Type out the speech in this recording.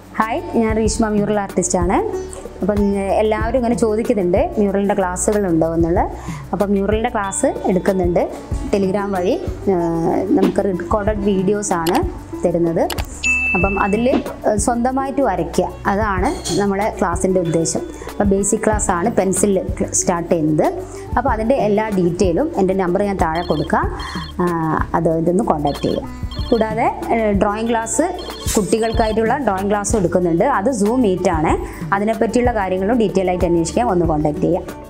hi ഞാൻ Reshma mural ആർട്ടിസ്റ്റാണ് അപ്പം ഏഹ്, എല്ലാവരും ഇങ്ങനെ ചോദിക്കുന്നുണ്ട് മ്യൂറലിൻ്റെ ക്ലാസ്സുകളുണ്ടോ എന്നുള്ളത് അപ്പം മ്യൂറലിൻ്റെ ക്ലാസ് എടുക്കുന്നുണ്ട് ടെലിഗ്രാം വഴി ഏഹ്, നമുക്ക് റെക്കോർഡഡ് വീഡിയോസാണ് തരുന്നത് അപ്പം അതിൽ സ്വന്തമായിട്ട് വരയ്ക്കുക അതാണ് നമ്മളെ ക്ലാസ്സിൻ്റെ ഉദ്ദേശം അപ്പം ബേസിക് ക്ലാസ് ആണ് പെൻസിൽ സ്റ്റാർട്ട് ചെയ്യുന്നത് അപ്പോൾ അതിൻ്റെ എല്ലാ ഡീറ്റെയിലും എൻ്റെ നമ്പർ ഞാൻ താഴെ കൊടുക്കാം ആ, അത് ഇതൊന്ന് കോൺടാക്റ്റ് ചെയ്യുക കൂടാതെ ഡ്രോയിങ് ക്ലാസ് കുട്ടികൾക്കായിട്ടുള്ള ഡ്രോയിങ് ക്ലാസ് എടുക്കുന്നുണ്ട് അത് സൂം മീറ്റ് ആണ് അതിനെപ്പറ്റിയുള്ള കാര്യങ്ങളും ഡീറ്റെയിൽ ആയിട്ട് അന്വേഷിക്കാൻ ഒന്ന് കോൺടാക്ട് ചെയ്യാം